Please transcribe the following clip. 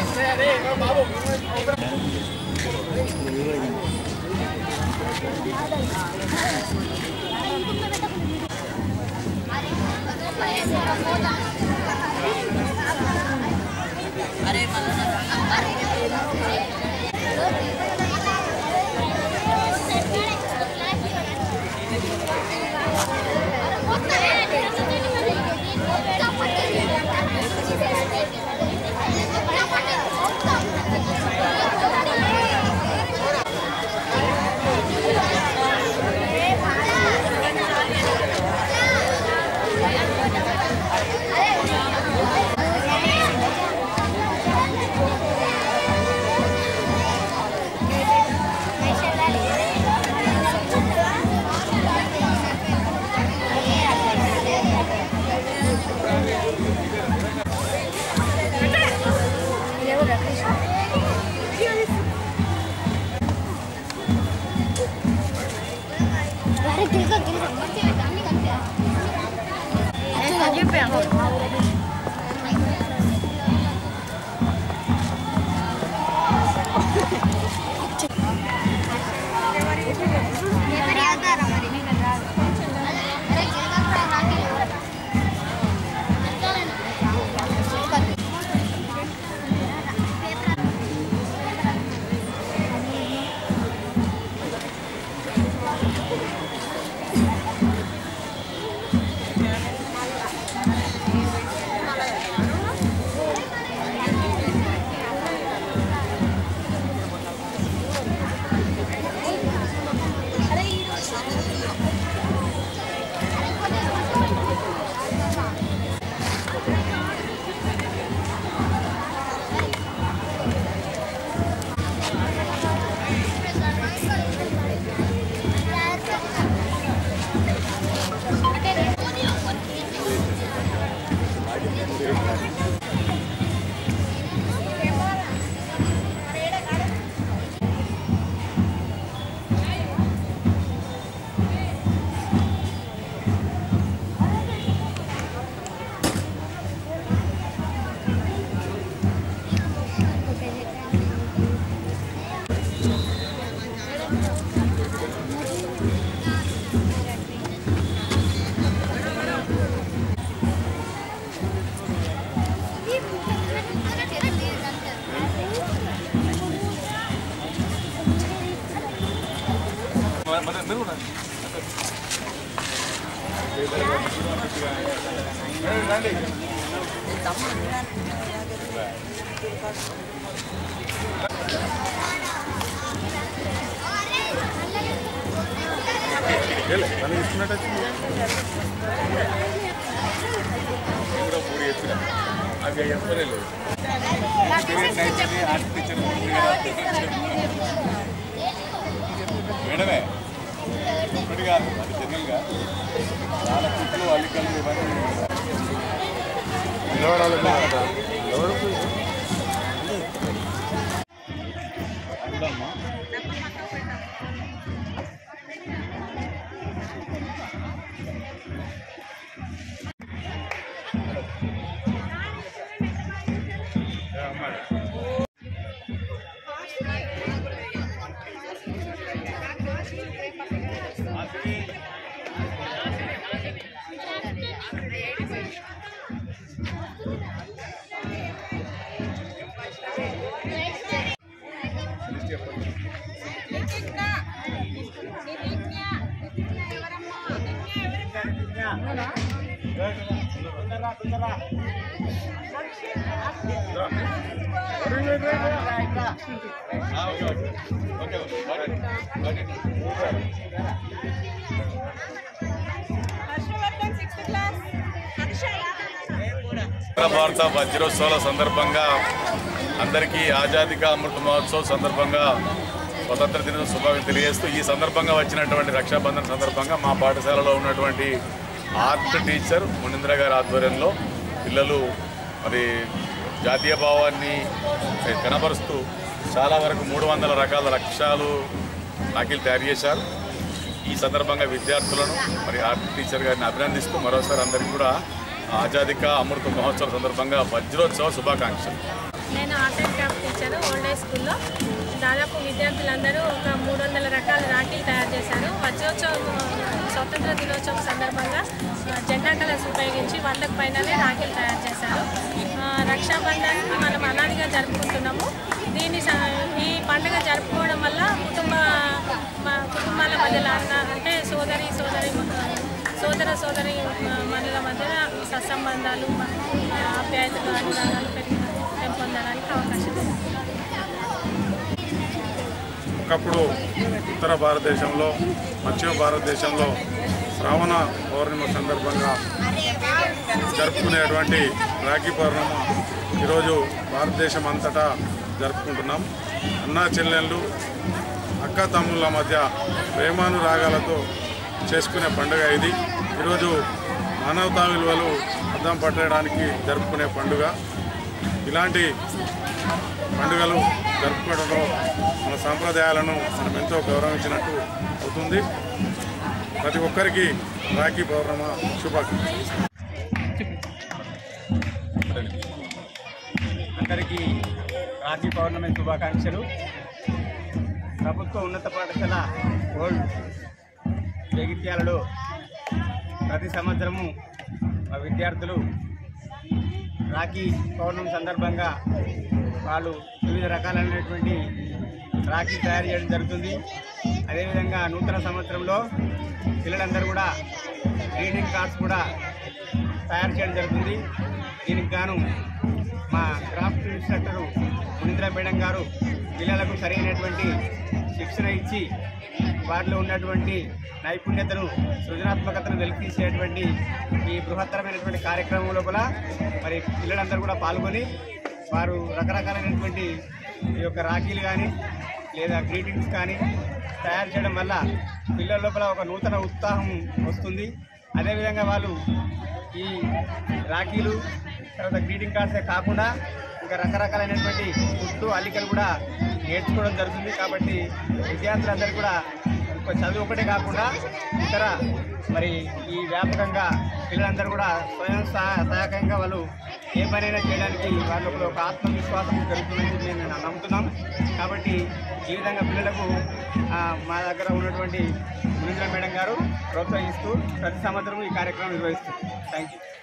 అవి చెప్పలేదు మేడమే ఒకటి కాదు అది జనరల్గా చాలా కుట్లు అల్లికలు ఇవన్నీ అందమ్మా okay okay Harshavardhan sixth class Harsha ఉత్తర భారత వజ్రోత్సవాల సందర్భంగా అందరికీ ఆజాదీ కా అమృత మహోత్సవ్ సందర్భంగా స్వతంత్ర దిన శుభాకాంక్షలు తెలియజేస్తూ ఈ సందర్భంగా వచ్చినటువంటి రక్షాబంధన్ సందర్భంగా మా పాఠశాలలో ఉన్నటువంటి ఆర్ట్ టీచర్ మునీంద్ర గారి ఆధ్వర్యంలో పిల్లలు మరి జాతీయ భావాన్ని కనబరుస్తూ చాలా వరకు మూడు వందల రకాల లక్ష్యాలు రాఖీలు తయారు చేశారు ఈ సందర్భంగా విద్యార్థులను మరి ఆర్ట్ టీచర్ గారిని అభినందిస్తూ మరోసారి అందరికీ కూడా ఆజాదీ కా అమృత మహోత్సవం సందర్భంగా వజ్రోత్సవ శుభాకాంక్షలు నేను art and craft teacher old age స్కూల్లో దాదాపు విద్యార్థులందరూ ఒక మూడు వందల రకాల రాఖీలు తయారు చేశారు వజ్రోత్సవం స్వతంత్ర దినోత్సవం సందర్భంగా ఆ, జెండా కలర్స్ ఉపయోగించి వందకు పైననే రాఖీలు తయారు చేశారు ఆ, రక్షాబంధన్ మనం అనాదిగా జరుపుకుంటున్నాము దీన్ని స- ఈ పండుగ జరుపుకోవడం వల్ల కుటుంబ మా కుటుంబాల మధ్యలో అన్న అంటే సోదరి సోదరి సోదర సోదరి మనుల మధ్య సత్సంబంధాలు ఆ, ఆప్యాయతలు అనురాగాలు పెరిగి పెంపొందడానికి అవకాశం ఉంది ఒకప్పుడు ఉత్తర భారతదేశంలో పశ్చిమ భారతదేశంలో శ్రావణ పౌర్ణిమ సందర్భంగా జరుపుకునేటువంటి రాఖీ పౌర్ణిమ ఈరోజు భారతదేశం అంతటా జరుపుకుంటున్నాం అన్నా చెల్లెళ్ళు అక్క తమ్ముళ్ళ మధ్య ప్రేమానురాగాలతో చేసుకునే పండుగ ఇది ఈరోజు మానవతా విలువలు అద్దం పట్టడానికి జరుపుకునే పండుగ ఇలాంటి పండుగలు జరుపుకోవడంలో మన సాంప్రదాయాలను మనం ఎంతో గౌరవించినట్టు అవుతుంది ప్రతి ఒక్కరికి రాఖీ పౌర్ణమ శుభాకాంక్షలు అందరికీ రాఖీ పౌర్ణమి శుభాకాంక్షలు ప్రభుత్వ ఉన్నత పాఠశాల ఓల్డ్ జగిత్యాలలో ప్రతి సంవత్సరము మా విద్యార్థులు రాఖీ పౌర్ణమి సందర్భంగా వాళ్ళు వివిధ రకాలైనటువంటి రాఖీ తయారు చేయడం జరుగుతుంది అదేవిధంగా నూతన సంవత్సరంలో పిల్లలందరూ కూడా గ్రీటింగ్ కార్డ్స్ కూడా తయారు చేయడం జరుగుతుంది దీనికి గాను మా క్రాఫ్ట్ ఇన్స్ట్రక్టరు మునీంద్ర మేడం గారు పిల్లలకు సరైనటువంటి శిక్షణ ఇచ్చి వారిలో ఉన్నటువంటి నైపుణ్యతను సృజనాత్మకతను వెలికితీసేటువంటి ఈ బృహత్తరమైనటువంటి కార్యక్రమం లోపల మరి పిల్లలందరూ కూడా పాల్గొని వారు రకరకాలైనటువంటి ఈ యొక్క రాఖీలు కానీ లేదా గ్రీటింగ్స్ కానీ తయారు చేయడం వల్ల పిల్లల లోపల ఒక నూతన ఉత్సాహం వస్తుంది అదేవిధంగా వాళ్ళు ఈ రాఖీలు తర్వాత గ్రీటింగ్ కార్డ్సే కాకుండా ఇంకా రకరకాలైనటువంటి కుట్టు అల్లికలు కూడా నేర్చుకోవడం జరుగుతుంది కాబట్టి విద్యార్థులందరూ కూడా ఒక చదువు ఒకటే కాకుండా ఇతర మరి ఈ వ్యాపకంగా పిల్లలందరూ కూడా స్వయం సహా- సహాయకంగా వాళ్ళు ఏ పనైనా చేయడానికి వాళ్ళకు ఒక ఆత్మవిశ్వాసం పెరుగుతుందని మేము నమ్ముతున్నాం కాబట్టి ఈ విధంగా పిల్లలకు ఆ, మా దగ్గర ఉన్నటువంటి మునీంద్ర మేడం గారు ప్రోత్సహిస్తూ ప్రతి సంవత్సరం ఈ కార్యక్రమం నిర్వహిస్తుంది థ్యాంక్ యూ